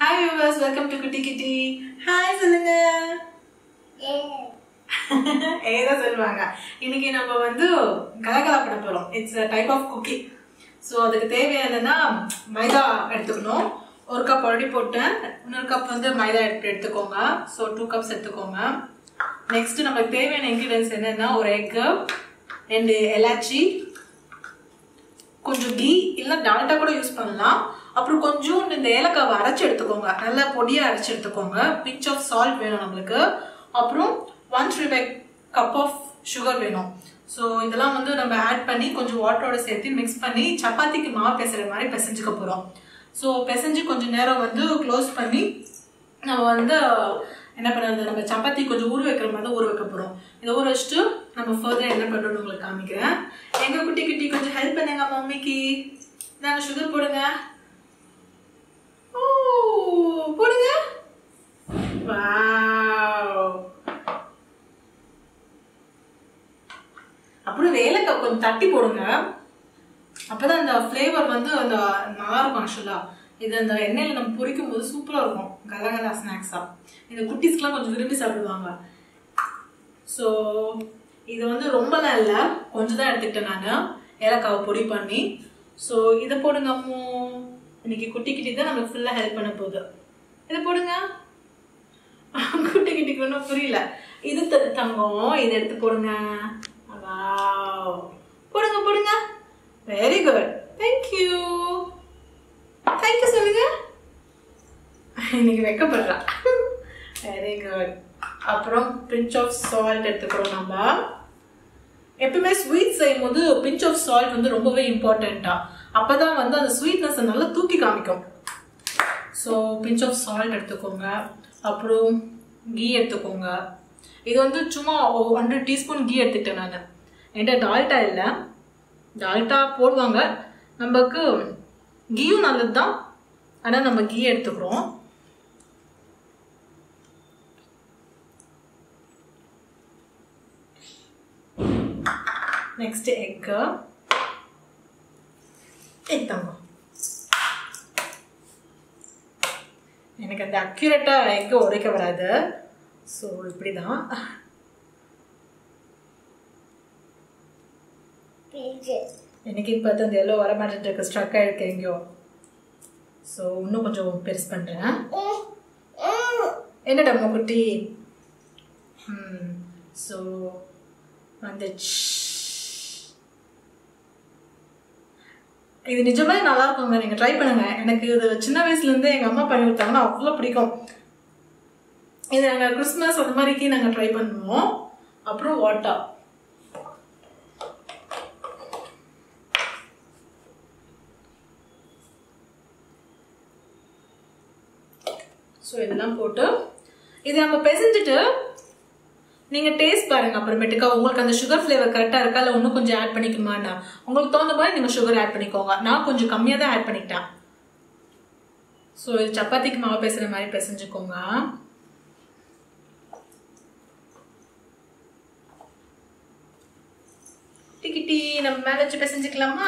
Hi viewers welcome to குட்டி கிட்டி hi சொல்லுங்க ஏதான் சொல்லுவாங்க இன்னைக்கு நம்ம வந்து கலகலா பண்ண போறோம் it's type of cookie so அதுக்கு தேவையானதுன்னா மைதா எடுத்துக்கணும் ஒரு கப் ஆல்ரெடி போட்டேன் இன்னொரு கப் வந்து மைதா எடுத்து எடுத்துக்கோங்க ஸோ டூ கப்ஸ் எடுத்துக்கோங்க நெக்ஸ்ட் நமக்கு தேவையான இன்க்ரீடியன்ஸ் என்னன்னா ஒரு எக்கு ரெண்டு எலாச்சி கொஞ்சம் கீ இல்லை டால்டா கூட யூஸ் பண்ணலாம் அப்புறம் கொஞ்சம் இந்த ஏலக்காவை அரைச்சி எடுத்துக்கோங்க நல்லா பொடியாக அரைச்சி எடுத்துக்கோங்க பிஞ்ச் ஆஃப் சால்ட் வேணும் நம்மளுக்கு அப்புறம் one three by cup of sugar வேணும் ஸோ இதெல்லாம் வந்து நம்ம ஆட் பண்ணி கொஞ்சம் வாட்டரோட சேர்த்து மிக்ஸ் பண்ணி சப்பாத்திக்கு மாவு பிசைற மாதிரி பிசைஞ்சுக்க போகிறோம் ஸோ பிசைஞ்சு கொஞ்சம் நேரம் வந்து க்ளோஸ் பண்ணி நம்ம வந்து என்ன பண்ணுறது நம்ம சப்பாத்தி கொஞ்சம் ஊற வைக்கிற மாதிரி தான் ஊற வைக்க போகிறோம் இதை ஊற வச்சுட்டு நம்ம ஃபர்தர் என்ன பண்ணுறோம்னு உங்களுக்கு காமிக்கிறேன் எங்கள் குட்டி குட்டி கொஞ்சம் ஹெல்ப் பண்ணுங்க மம்மிக்கு நாங்கள் சுகர் போடுங்க ஓ போடுங்க வாவ் அப்புறம் ஏலக்காய் கொஞ்சம் தட்டி போடுங்க அப்பதான் அந்த ஃப்ளேவர் வந்து அந்த நல்லா இருக்கும் ஆக்சுவலா இது அந்த எண்ணெயில நம்ம பொரிக்கும் போது சூப்பரா இருக்கும் கலகலா ஸ்நாக்ஸா இந்த குட்டீஸ்க்குலாம் கொஞ்சம் விரும்பி சாப்பிடுவாங்க ஸோ இது வந்து ரொம்பலாம் இல்லை கொஞ்சம் தான் எடுத்துக்கிட்டேன் நான் ஏலக்காவை பொடி பண்ணி ஸோ இதை போடுங்க அம்மோ இன்னைக்கு குட்டி கிட்டி தான் நமக்கு ஃபுல்லாக ஹெல்ப் பண்ண போகுது இதை போடுங்க குட்டி கிட்டிக்கு ஒன்றும் புரியல இது த- தங்கம் இதை எடுத்து போடுங்க Wow. போடுங்க போடுங்க வெரி குட் தேங்க்யூ தேங்க்யூ சொல்லுங்க இன்னைக்கு வைக்கப்படுறா வெரி குட் அப்புறம் பிஞ்ச் ஆஃப் சால்ட் எடுத்துக்கிறோம் நம்ம எப்பவுமே ஸ்வீட் செய்யும் போது பிஞ்ச் ஆஃப் சால்ட் வந்து ரொம்பவே இம்பார்ட்டண்ட்டா அப்பதான் வந்து அந்த ஸ்வீட்னஸ் நல்லா தூக்கி காமிக்கும் ஸோ பிஞ்ச் ஆஃப் சால்ட் எடுத்துக்கோங்க அப்புறம் கீ எடுத்துக்கோங்க இது வந்து சும்மா ஹண்ட்ரட் டீஸ்பூன் கீ எடுத்துக்கிட்டேன் நான் என்கிட்ட டால்டா இல்லை டால்டா போடுவாங்க நமக்கு கீயும் நல்லது தான் ஆனால் நம்ம கீ எடுத்துக்கிறோம் நெக்ஸ்ட் எக்கு எத்தாங்க எனக்கு அந்த அக்யூரேட்டாக எக்கு உடைக்க வராது ஸோ இப்படி தான் எனக்கு பார்த்து அந்த எல்லோ வர மாட்டேன் இருக்கு ஸ்ட்ரக் ஆகிருக்கு எங்கேயோ ஸோ இன்னும் கொஞ்சம் பெருசு பண்ணுறேன் என்னடா குட்டி ம் ஸோ வந்துச்சு இது நிஜமே நல்லா இருக்குங்க நீங்கள் ட்ரை பண்ணுங்க எனக்கு இது சின்ன வயசுலேருந்தே எங்கள் அம்மா பண்ணி கொடுத்தாங்கன்னா அவ்வளோ பிடிக்கும் இது நாங்கள் கிறிஸ்மஸ் அந்த மாதிரிக்கு நாங்கள் ட்ரை பண்ணுவோம் அப்புறம் வாட்டா ஸோ இதெல்லாம் போட்டு இது நம்ம பிசைஞ்சிட்டு நீங்கள் டேஸ்ட் பாருங்க அப்புறமேட்டுக்கா உங்களுக்கு அந்த சுகர் ஃப்ளேவர் கரெக்டாக இருக்கா இல்லை இன்னும் கொஞ்சம் ஆட் பண்ணிக்குமாண்ணா உங்களுக்கு தகுந்த மாதிரி நீங்கள் சுகர் ஆட் பண்ணிக்கோங்க நான் கொஞ்சம் கம்மியாக தான் ஆட் பண்ணிக்கிட்டேன் ஸோ இது சப்பாத்திக்கு மாவு பேசுகிற மாதிரி பிசைஞ்சுக்கோங்க டிக்கிட்டி நம்ம மேலே வச்சு பிசைஞ்சுக்கலாமா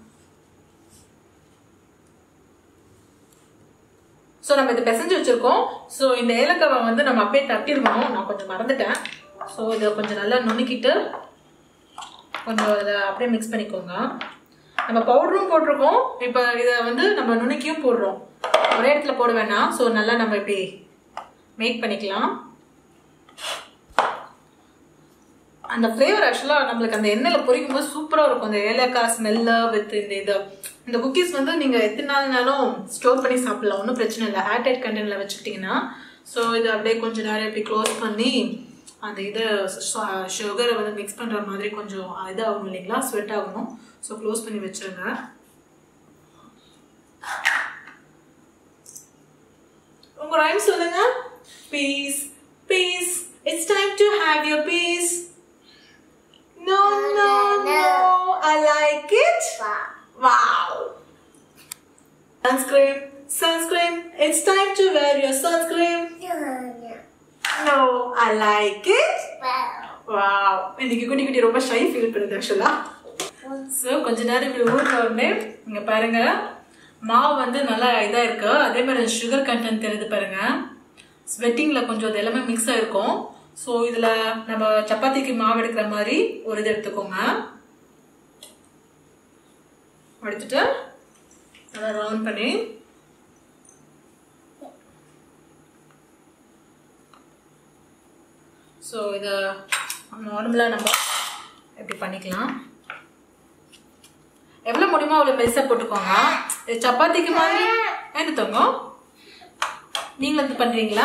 ஸோ நம்ம இது பிசைஞ்சு வச்சிருக்கோம் ஸோ இந்த ஏலக்காவை வந்து நம்ம அப்படியே தட்டிருக்கணும் நான் கொஞ்சம் மறந்துட்டேன் ஸோ இதை கொஞ்சம் நல்லா நுணுக்கிட்டு கொஞ்சம் இதை அப்படியே மிக்ஸ் பண்ணிக்கோங்க நம்ம பவுடரும் போட்டிருக்கோம் இப்போ இதை வந்து நம்ம நுணுக்கியும் போடுறோம் ஒரே இடத்துல போட வேணாம் ஸோ நல்லா நம்ம இப்படி மேக் பண்ணிக்கலாம் அந்த ஃப்ளேவர் ஆக்சுவலாக நம்மளுக்கு அந்த எண்ணெயில் பொரிக்கும் போது சூப்பராக இருக்கும் அந்த ஏலக்காய் ஸ்மெல்லு வித் இந்த இது இந்த குக்கீஸ் வந்து நீங்கள் எத்தனை நாள்னாலும் ஸ்டோர் பண்ணி சாப்பிடலாம் ஒன்றும் பிரச்சனை இல்லை ஏர்டைட் கண்டெய்னரில் வச்சுக்கிட்டிங்கன்னா ஸோ இது அப்படியே கொஞ்சம் நேரம் இப்படி க்ளோஸ் பண்ணி அந்த இதை சுகரை வந்து மிக்ஸ் பண்ணுற மாதிரி கொஞ்சம் இதாகணும் இல்லைங்களா ஸ்வெட் ஆகணும் ஸோ க்ளோஸ் பண்ணி வச்சுருங்க உங்க ரைம் சொல்லுங்க piece piece it's time to have your piece no no no I like it wow sunscreen sunscreen it's time to wear your sunscreen no i like it wow இன்னைக்கு குட்டி குட்டி ரொம்ப shy feel பண்ணுது ஆக்சுவலா so கொஞ்ச நேரம் இப்படி ஊறின உடனே இங்க பாருங்க மாவு வந்து நல்லா இதாக இருக்கு அதே மாதிரி சுகர் கண்டென்ட் தெரியுது பாருங்க ஸ்வெட்டிங்கில் கொஞ்சம் அது எல்லாமே மிக்ஸ் ஆயிருக்கும் ஸோ இதில் நம்ம சப்பாத்திக்கு மாவு எடுக்கிற மாதிரி ஒரு இது எடுத்துக்கோங்க எடுத்துட்டு நல்லா ரவுண்ட் பண்ணி ஸோ இதை நார்மலாக நம்ம எப்படி பண்ணிக்கலாம் எவ்வளோ முடியுமோ அவ்வளோ பெருசாக போட்டுக்கோங்க இது சப்பாத்திக்கு மாதிரி என்ன தங்கம் நீங்களும் இது பண்ணுறீங்களா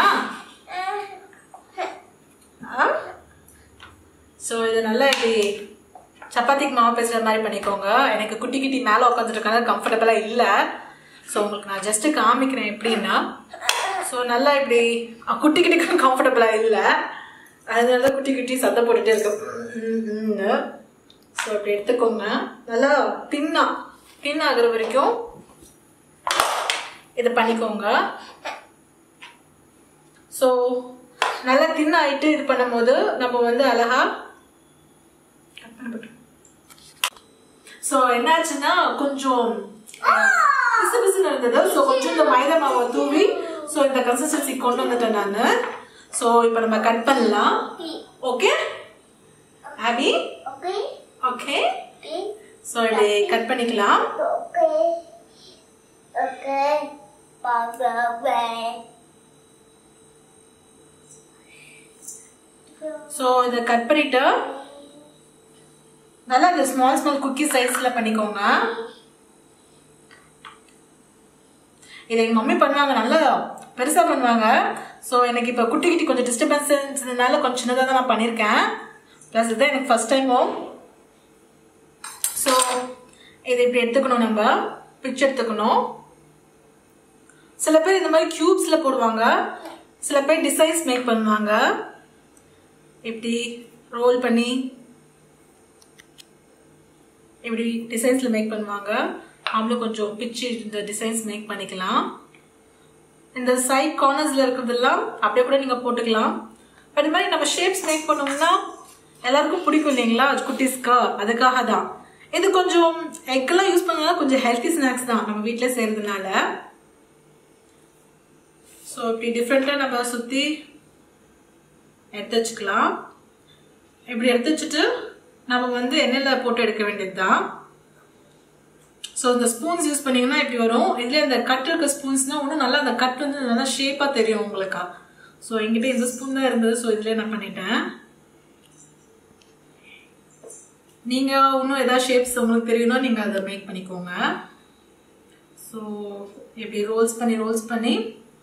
ஸோ இது நல்லா இப்படி சப்பாத்திக்கு மாவு பேசுகிற மாதிரி பண்ணிக்கோங்க எனக்கு குட்டி குட்டி மேலே உட்காந்துருக்காங்க கம்ஃபர்டபுளாக இல்லை ஸோ உங்களுக்கு நான் ஜஸ்ட்டு காமிக்கிறேன் எப்படின்னா ஸோ நல்லா இப்படி அஹ், குட்டி குட்டி கம்ஃபர்டபுளாக இல்லை அதனால தான் குட்டி குட்டி சத்தம் போட்டுட்டே இருக்கேன் ஸோ அப்படி எடுத்துக்கோங்க நல்லா தின்னா தின் ஆகுற வரைக்கும் இதை பண்ணிக்கோங்க ஸோ நல்லா தின் ஆயிட்டு இது பண்ணும்போது நம்ம வந்து அழகா ஸோ என்னாச்சுன்னா கொஞ்சம் பிசு பிசுன்னு இருந்தது ஸோ கொஞ்சம் இந்த மைதா மாவை தூவி ஸோ இந்த கன்சிஸ்டன்சி கொண்டு வந்துட்டேன் நான் ஸோ இப்போ நம்ம கட் பண்ணலாம் ஓகே ஆபி Okay. Okay Okay. ஸோ இப்படி கட் பண்ணிக்கலாம் Okay. Okay. Bye-bye. ஸோ இதை கட் பண்ணிட்டு நல்லா இந்த ஸ்மால் ஸ்மால் குக்கி சைஸில் பண்ணிக்கோங்க இதை எங்கள் மம்மி பண்ணுவாங்க நல்லா பெருசாக பண்ணுவாங்க ஸோ எனக்கு இப்போ குட்டி குட்டி கொஞ்சம் டிஸ்டர்பன்ஸ் இருந்ததுனால கொஞ்சம் சின்னதாக தான் நான் பண்ணியிருக்கேன் ப்ளஸ் இதுதான் எனக்கு ஃபஸ்ட் டைமும் ஸோ இதை இப்படி எடுத்துக்கணும் நம்ம பிச்சு எடுத்துக்கணும் சில பேர் இந்த மாதிரி க்யூப்ஸில் போடுவாங்க சில பேர் டிசைன்ஸ் மேக் பண்ணுவாங்க இப்படி ரோல் பண்ணி இப்படி டிசைன்ஸில் மேக் பண்ணுவாங்க அவங்களும் கொஞ்சம் பிச்சு இந்த டிசைன்ஸ் மேக் பண்ணிக்கலாம் இந்த சைட் கார்னர்ஸில் இருக்கிறதெல்லாம் அப்படியே கூட நீங்கள் போட்டுக்கலாம் அது மாதிரி நம்ம ஷேப்ஸ் மேக் பண்ணோம்னா எல்லாருக்கும் பிடிக்கும் இல்லைங்களா குட்டீஸ்க்கு அதுக்காக தான் இது கொஞ்சம் எக்கெல்லாம் யூஸ் பண்ணலாம் கொஞ்சம் ஹெல்த்தி ஸ்நாக்ஸ் தான் நம்ம வீட்டில் செய்கிறதுனால ஸோ இப்படி டிஃப்ரெண்ட்டாக நம்ம சுற்றி எடுத்து வச்சுக்கலாம் இப்படி எடுத்து வச்சுட்டு நம்ம வந்து எண்ணெயில் போட்டு எடுக்க வேண்டியது தான் ஸோ இந்த ஸ்பூன்ஸ் யூஸ் பண்ணீங்கன்னா இப்படி வரும் இதுல இந்த கட் இருக்க ஸ்பூன்ஸ்னா இன்னும் நல்லா அந்த கட் வந்து நல்லா ஷேப்பாக தெரியும் உங்களுக்கு ஸோ என்கிட்ட இந்த ஸ்பூன் தான் இருந்தது ஸோ இதுலேயே நான் பண்ணிட்டேன் நீங்கள் இன்னும் ஏதாவது ஷேப்ஸ் உங்களுக்கு தெரியணும்னா நீங்கள் அதை மேக் பண்ணிக்கோங்க ஸோ இப்படி ரோல்ஸ் பண்ணி ரோல்ஸ் பண்ணி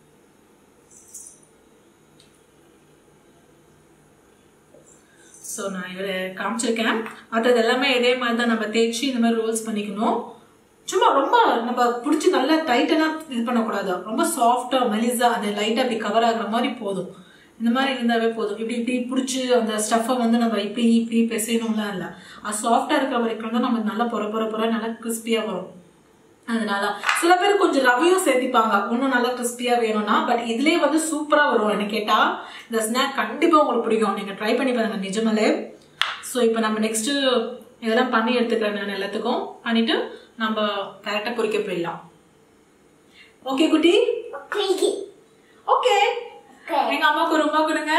ஸோ நான் இவரை காமிச்சிருக்கேன் மற்றது எல்லாமே இதே மாதிரி தான் நம்ம தேய்ச்சி இந்த மாதிரி ரோல்ஸ் பண்ணிக்கணும் சும்மா ரொம்ப நம்ம பிடிச்சி நல்லா டைட்டனாக இது பண்ணக்கூடாது ரொம்ப சாஃப்டாக மெலிசா அந்த லைட்டாக அப்படி கவர் ஆகுற மாதிரி போதும் இந்த மாதிரி இருந்தாவே போதும் இப்படி இப்படி பிடிச்சி அந்த ஸ்டஃப்பை வந்து நம்ம இப்படி இப்படி பிசையணும்லாம் இல்லை அது சாஃப்டாக இருக்கிற வரைக்கும் தான் நம்ம நல்லா பொற பொற பொற நல்லா கிறிஸ்பியாக வரும் அதனால சில பேர் கொஞ்சம் ரவையும் சேர்த்திப்பாங்க இன்னும் நல்லா கிறிஸ்பியா வேணும்னா பட் இதுலயே வந்து சூப்பரா வரும் என்ன கேட்டா இந்த ஸ்நாக் கண்டிப்பா உங்களுக்கு பிடிக்கும் நீங்க ட்ரை பண்ணி பாருங்க நிஜமாலே ஸோ இப்போ நம்ம நெக்ஸ்ட் இதெல்லாம் பண்ணி எடுத்துக்கிறேன் நான் எல்லாத்துக்கும் பண்ணிட்டு நம்ம கரெக்டாக பொரிக்க போயிடலாம் ஓகே குட்டி Okay. Okay Okay. எங்க அம்மாவுக்கு ஒரு உமா கொடுங்க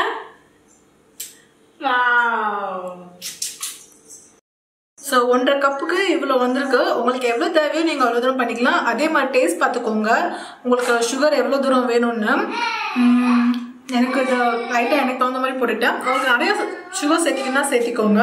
ஸோ ஒன்றரை கப்புக்கு இவ்வளோ வந்திருக்கு உங்களுக்கு எவ்வளோ தேவையோ நீங்கள் அவ்வளோ தூரம் பண்ணிக்கலாம் அதே மாதிரி டேஸ்ட் பார்த்துக்கோங்க உங்களுக்கு சுகர் எவ்வளோ தூரம் வேணும்னு ம், எனக்கு இது லைட்டாக எனக்கு தகுந்த மாதிரி போட்டுட்டேன் உங்களுக்கு நிறைய சுகர் சேர்த்திங்கன்னா சேர்த்திக்கோங்க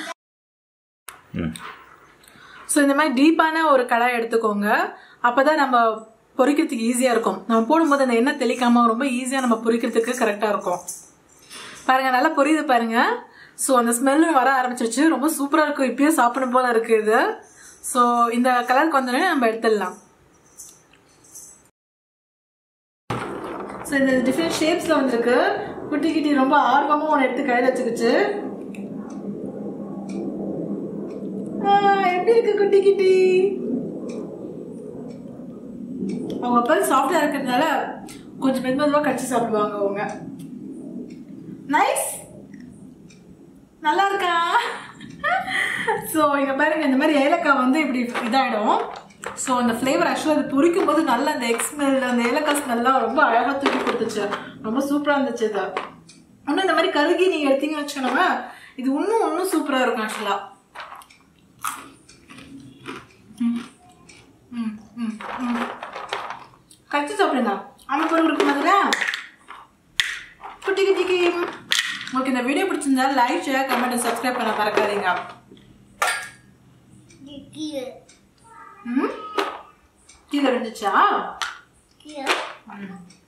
ஸோ இந்த மாதிரி டீப்பான ஒரு கடாய் எடுத்துக்கோங்க அப்போ தான் நம்ம பொரிக்கிறதுக்கு ஈஸியாக இருக்கும் நம்ம போடும்போது அந்த எண்ணெய் தெளிக்காம ரொம்ப ஈஸியாக நம்ம பொரிக்கிறதுக்கு கரெக்டாக இருக்கும் பாருங்க நல்லா பொரியுது பாருங்க ஸோ அந்த ஸ்மெல்லும் வர ஆரம்பிச்சிருச்சு ரொம்ப சூப்பராக இருக்கும் இப்பயும் சாப்பிடணும் போல இருக்கு இது ஸோ இந்த கலருக்கு வந்தோடனே நம்ம எடுத்துடலாம் ஸோ இந்த டிஃப்ரெண்ட் ஷேப்ஸில் வந்திருக்கு குட்டி குட்டி ரொம்ப ஆர்வமாக ஒன்று எடுத்து கையில் வச்சுக்கிச்சு ஆ, எப்படி இருக்கு குட்டி கிட்டி அவங்க அப்பா சாஃப்டா இருக்கிறதுனால கொஞ்சம் மெது மெதுவாக கடிச்சு சாப்பிடுவாங்க அவங்க நைஸ் நல்லா இருக்கா ஸோ இங்க பாருங்க இந்த மாதிரி ஏலக்காய் வந்து இப்படி இதாயிடும் ஸோ அந்த ஃப்ளேவர் ஆக்சுவலாக அது பொரிக்கும் போது நல்ல அந்த எக் ஸ்மெல் அந்த ஏலக்காய் ஸ்மெல்லாம் ரொம்ப அழகாக தூக்கி கொடுத்துச்சு ரொம்ப சூப்பராக இருந்துச்சு இது இன்னும் இந்த மாதிரி கருகி நீங்கள் எடுத்தீங்கன்னு வச்சுக்கோங்க இது இன்னும் இன்னும் சூப்பராக இருக்கும் ஆக்சுவலாக ம் ம் ம் கடிச்சு சாப்பிடுங்க அமைப்பு இருக்கும் அதில் குட்டி குட்டிக்கு உங்களுக்கு இந்த வீடியோ பிடிச்சிருந்தா லைக் ஷேர் கமெண்ட் சப்ஸ்கிரைப் பண்ண மறக்காதீங்க கீழே ம் கீழே விழுந்துச்சா கீழே ம்